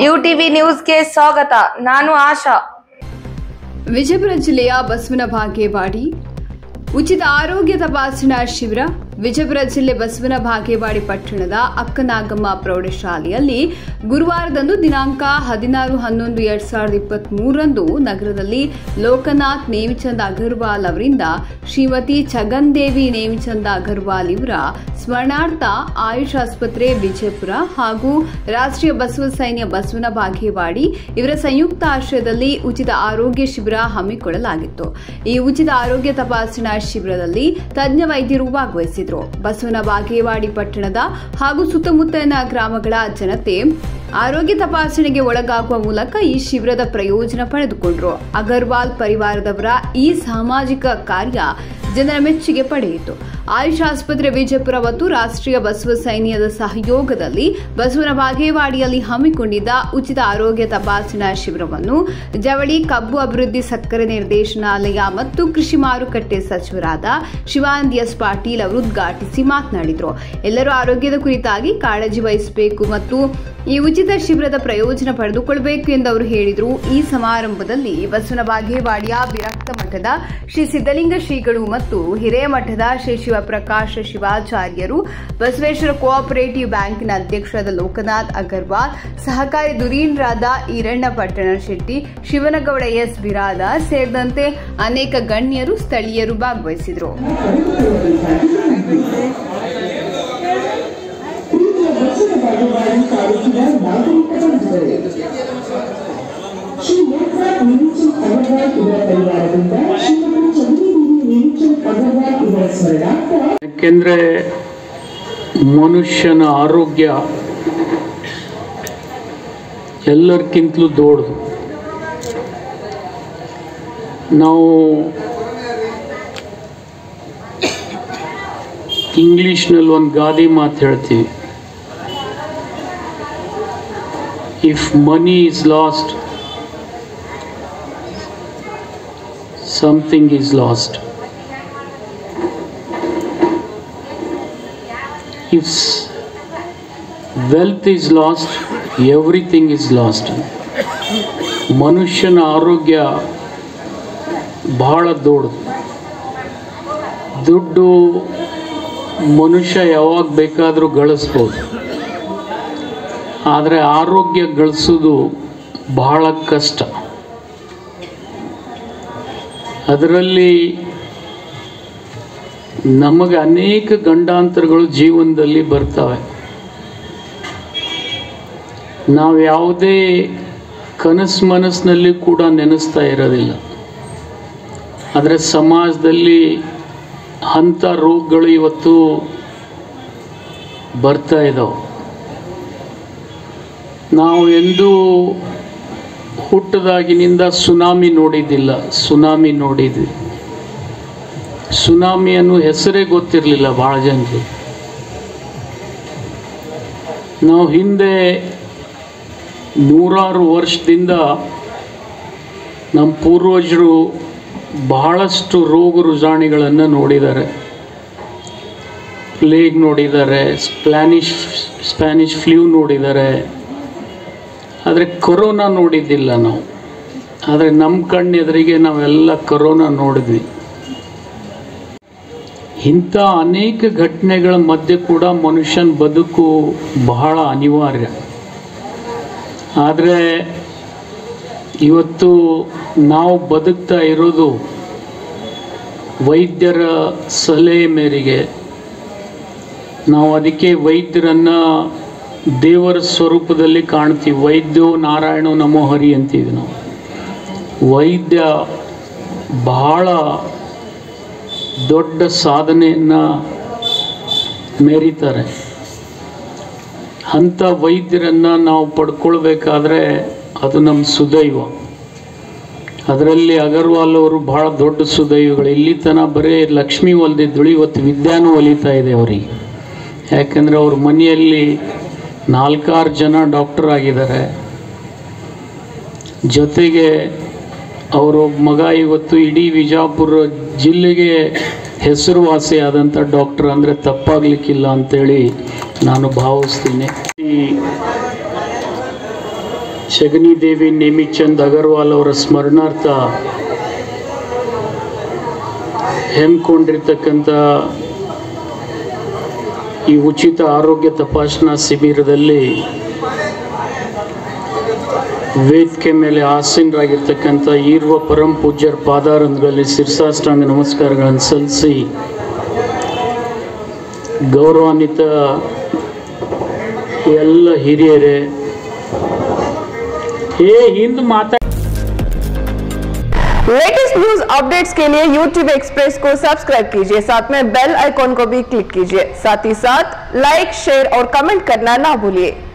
you TV ನ್ಯೂಸ್ಗೆ ಸ್ವಾಗತ ನಾನು ಆಶಾ ವಿಜಯಪುರ ಜಿಲ್ಲೆಯ ಬಸವನ ಬಾಗೇವಾಡಿ ಉಚಿತ ಆರೋಗ್ಯ ತಪಾಸಣಾ ಶಿಬಿರ ವಿಜಯಪುರ ಜಿಲ್ಲೆ ಬಸವನ ಬಾಗೇವಾಡಿ ಪಟ್ಟಣದ ಅಕ್ಕನಾಗಮ್ಮ ಪ್ರೌಢಶಾಲೆಯಲ್ಲಿ ಗುರುವಾರದಂದು ದಿನಾಂಕ ಹದಿನಾರು ಹನ್ನೊಂದು ಎರಡ್ ಸಾವಿರದ ಇಪ್ಪತ್ತ್ ಮೂರರಂದು ನಗರದಲ್ಲಿ ಲೋಕನಾಥ್ ನೇಮಿಚಂದ್ ಅಗರ್ವಾಲ್ ಅವರಿಂದ ಶ್ರೀಮತಿ ಛಗನ್ದೇವಿ ನೇಮಿಚಂದ್ ಅಗರ್ವಾಲ್ ಇವರ ಸ್ಮರಣಾರ್ಥ ಆಯುಷ್ ಆಸ್ಪತ್ರೆ ವಿಜಯಪುರ ಹಾಗೂ ರಾಷ್ಟ್ರೀಯ ಬಸವ ಸೈನ್ಯ ಬಸವನ ಬಾಗೇವಾಡಿ ಇವರ ಸಂಯುಕ್ತ ಆಶ್ರಯದಲ್ಲಿ ಉಚಿತ ಆರೋಗ್ಯ ಶಿಬಿರ ಹಮ್ಮಿಕೊಳ್ಳಲಾಗಿತ್ತು ಈ ಉಚಿತ ಆರೋಗ್ಯ ತಪಾಸಣಾ ಶಿಬಿರದಲ್ಲಿ ತಜ್ಞ ವೈದ್ಯರು ಭಾಗವಹಿಸಿದ್ರು ಬಸವನ ಬಾಗೇವಾಡಿ ಪಟ್ಟಣದ ಹಾಗೂ ಸುತ್ತಮುತ್ತಲಿನ ಗ್ರಾಮಗಳ ಜನತೆ ಆರೋಗ್ಯ ತಪಾಸಣೆಗೆ ಒಳಗಾಗುವ ಮೂಲಕ ಈ ಶಿಬಿರದ ಪ್ರಯೋಜನ ಪಡೆದುಕೊಂಡರು ಅಗರ್ವಾಲ್ ಪರಿವಾರದವರ ಈ ಸಾಮಾಜಿಕ ಕಾರ್ಯ ಜನರ ಮೆಚ್ಚುಗೆ ಪಡೆಯಿತು ಆಯುಷ್ ಆಸ್ಪತ್ರೆ ವಿಜಯಪುರ ಮತ್ತು ರಾಷ್ಟ್ರೀಯ ಬಸವ ಸೈನ್ಯದ ಸಹಯೋಗದಲ್ಲಿ ಬಸವನ ಬಾಗೇವಾಡಿಯಲ್ಲಿ ಹಮ್ಮಿಕೊಂಡಿದ್ದ ಉಚಿತ ಆರೋಗ್ಯ ತಪಾಸಣಾ ಶಿಬಿರವನ್ನು ಜವಳಿ ಕಬ್ಬು ಅಭಿವೃದ್ಧಿ ಸಕ್ಕರೆ ನಿರ್ದೇಶನಾಲಯ ಮತ್ತು ಕೃಷಿ ಮಾರುಕಟ್ಟೆ ಸಚಿವರಾದ ಶಿವಾನಂದ್ ಎಸ್ ಪಾಟೀಲ್ ಅವರು ಉದ್ಘಾಟಿಸಿ ಮಾತನಾಡಿದರು ಎಲ್ಲರೂ ಆರೋಗ್ಯದ ಕುರಿತಾಗಿ ಕಾಳಜಿ ವಹಿಸಬೇಕು ಮತ್ತು ಈ ಉಚಿತ ಶಿಬಿರದ ಪ್ರಯೋಜನ ಪಡೆದುಕೊಳ್ಳಬೇಕು ಎಂದು ಅವರು ಹೇಳಿದರು ಈ ಸಮಾರಂಭದಲ್ಲಿ ಬಸವನ ಬಾಗೇವಾಡಿಯ ವಿರಕ್ತ ಮಠದ ಶ್ರೀ ಸಿದ್ದಲಿಂಗ ಶ್ರೀಗಳು ಮತ್ತು ಹಿರೇಮಠದ ಶ್ರೀ ಶಿವಪ್ರಕಾಶ ಶಿವಾಚಾರ್ಯರು ಬಸವೇಶ್ವರ ಕೋಆಪರೇಟಿವ್ ಬ್ಯಾಂಕಿನ ಅಧ್ಯಕ್ಷರಾದ ಲೋಕನಾಥ್ ಅಗರ್ವಾಲ್ ಸಹಕಾರಿ ಧುರೀಣರಾದ ಈರಣ್ಣ ಪಟ್ಟಣ ಶೆಟ್ಟಿ ಶಿವನಗೌಡ ಎಸ್ ಬಿರಾದಾರ್ ಸೇರಿದಂತೆ ಅನೇಕ ಗಣ್ಯರು ಸ್ಥಳೀಯರು ಭಾಗವಹಿಸಿದರು ಬಾಗೇವಾಡಿ ತಾಲೂಕಿನ ನಾಗರಿಕ ಬಂಧುಗಳು ಶ್ರೀ ಲೋಕನಾಥ್ ನೇಮಿಚಂದ್ ಅಗರ್ವಾಲ್ ಇವರ ಪರಿವಾರದಿಂದ ಶ್ರೀಮತಿ ಚಂದ್ರದೇವಿ ನೇಮಿಚಂದ್ ಅಗರ್ವಾಲ್ ಇವರ ಸ್ಮರಣಾರ್ಥ ಯಾಕೆಂದರೆ ಮನುಷ್ಯನ ಆರೋಗ್ಯ ಎಲ್ಲರಿಗಿಂತಲೂ ದೊಡ್ಡದು ನಾವು ಇಂಗ್ಲೀಷ್ನಲ್ಲಿ ಒಂದು ಗಾದೆ ಮಾತು ಹೇಳ್ತೀವಿ if money is lost something is lost if s- wealth is lost everything is lost ಮನುಷ್ಯನ ಆರೋಗ್ಯ ಬಹಳ ದೊಡ್ಡದು ದುಡ್ಡು ಮನುಷ್ಯ ಯಾವಾಗ ಬೇಕಾದರೂ ಗಳಿಸ್ಬೋದು ಆದರೆ ಆರೋಗ್ಯ ಗಳಿಸೋದು ಬಹಳ ಕಷ್ಟ ಅದರಲ್ಲಿ ನಮಗೆ ಅನೇಕ ಗಂಡಾಂತರಗಳು ಜೀವನದಲ್ಲಿ ಬರ್ತವೆ ನಾವು ಯಾವುದೇ ಕನಸು ಮನಸ್ಸಿನಲ್ಲಿ ಕೂಡ ನೆನೆಸ್ತಾ ಇರೋದಿಲ್ಲ ಆದರೆ ಸಮಾಜದಲ್ಲಿ ಅಂಥ ರೋಗಗಳು ಇವತ್ತು ಬರ್ತಾ ಇದ್ದಾವೆ ನಾವು ಎಂದೂ ಹುಟ್ಟದಾಗಿನಿಂದ ಸುನಾಮಿ ನೋಡಿದ್ದಿಲ್ಲ ಸುನಾಮಿ ನೋಡಿದ್ವಿ ಸುನಾಮಿ ಅನ್ನೋ ಹೆಸರೇ ಗೊತ್ತಿರಲಿಲ್ಲ ಭಾಳ ಜನರಿಗೆ ನಾವು ಹಿಂದೆ ನೂರಾರು ವರ್ಷದಿಂದ ನಮ್ಮ ಪೂರ್ವಜರು ಬಹಳಷ್ಟು ರೋಗ ರುಜಾಣಿಗಳನ್ನು ನೋಡಿದ್ದಾರೆ ಪ್ಲೇಗ್ ನೋಡಿದ್ದಾರೆ ಸ್ಪ್ಲಾನಿಷ್ ಸ್ಪ್ಯಾನಿಷ್ ಫ್ಲೂ ನೋಡಿದ್ದಾರೆ ಆದರೆ ಕೊರೋನಾ ನೋಡಿದ್ದಿಲ್ಲ ನಾವು ಆದರೆ ನಮ್ಮ ಕಣ್ಣೆದುರಿಗೆ ನಾವೆಲ್ಲ ಕೊರೋನಾ ನೋಡಿದ್ವಿ ಇಂಥ ಅನೇಕ ಘಟನೆಗಳ ಮಧ್ಯೆ ಕೂಡ ಮನುಷ್ಯನ ಬದುಕು ಬಹಳ ಅನಿವಾರ್ಯ ಆದರೆ ಇವತ್ತು ನಾವು ಬದುಕ್ತಾ ಇರೋದು ವೈದ್ಯರ ಸಲಹೆ ಮೇರೆಗೆ ನಾವು ಅದಕ್ಕೆ ವೈದ್ಯರನ್ನು ದೇವರ ಸ್ವರೂಪದಲ್ಲಿ ಕಾಣ್ತೀವಿ ವೈದ್ಯೋ ನಾರಾಯಣೋ ನಮೋ ಹರಿ ಅಂತೀವಿ ನಾವು ವೈದ್ಯ ಬಹಳ ದೊಡ್ಡ ಸಾಧನೆಯನ್ನು ಮೆರೀತಾರೆ ಅಂಥ ವೈದ್ಯರನ್ನು ನಾವು ಪಡ್ಕೊಳ್ಬೇಕಾದ್ರೆ ಅದು ನಮ್ಮ ಸುದೈವ ಅದರಲ್ಲಿ ಅಗರ್ವಾಲ್ ಅವರು ಬಹಳ ದೊಡ್ಡ ಸುದೈವಗಳು ಇಲ್ಲಿ ತನಕ ಬರೀ ಲಕ್ಷ್ಮಿ ಒಲ್ದಿದ್ದಳು ಇವತ್ತು ವಿದ್ಯಾನೂ ಒಲಿತಾ ಇದೆ ಅವರಿಗೆ ಯಾಕೆಂದರೆ ಅವ್ರ ಮನೆಯಲ್ಲಿ ನಾಲ್ಕಾರು ಜನ ಡಾಕ್ಟರ್ ಆಗಿದ್ದಾರೆ ಜೊತೆಗೆ ಅವರ ಮಗ ಇವತ್ತು ಇಡೀ ವಿಜಾಪುರ ಜಿಲ್ಲೆಗೆ ಹೆಸರುವಾಸಿಯಾದಂಥ ಡಾಕ್ಟರ್ ಅಂದರೆ ತಪ್ಪಾಗಲಿಕ್ಕಿಲ್ಲ ಅಂತೇಳಿ ನಾನು ಭಾವಿಸ್ತೀನಿ ಈ ಶಗನಿ ದೇವಿ ನೇಮಿಚಂದ್ ಅಗರ್ವಾಲ್ ಅವರ ಸ್ಮರಣಾರ್ಥ ಹೆಮ್ಮಿಕೊಂಡಿರ್ತಕ್ಕಂಥ ಈ ಉಚಿತ ಆರೋಗ್ಯ ತಪಾಸಣಾ ಶಿಬಿರದಲ್ಲಿ ವೇದಿಕೆ ಮೇಲೆ ಆಸೀನರಾಗಿರ್ತಕ್ಕಂಥ ಈರ್ವ ಪರಂ ಪೂಜ್ಯರ ಪಾದಾರಂಧಗಳಲ್ಲಿ ಶಿರ್ಸಾಷ್ಟಾಂಗ ನಮಸ್ಕಾರಗಳನ್ನು ಸಲ್ಲಿಸಿ ಗೌರವಾನ್ವಿತ ಎಲ್ಲ ಹಿರಿಯರೇ ಏ ಹಿಂದೆ ಮಾತಾ लेटेस्ट न्यूज अपडेट्स के लिए YouTube एक्सप्रेस को सब्सक्राइब कीजिए साथ में बेल आइकॉन को भी क्लिक कीजिए साथ ही साथ लाइक शेयर और कमेंट करना ना भूलिए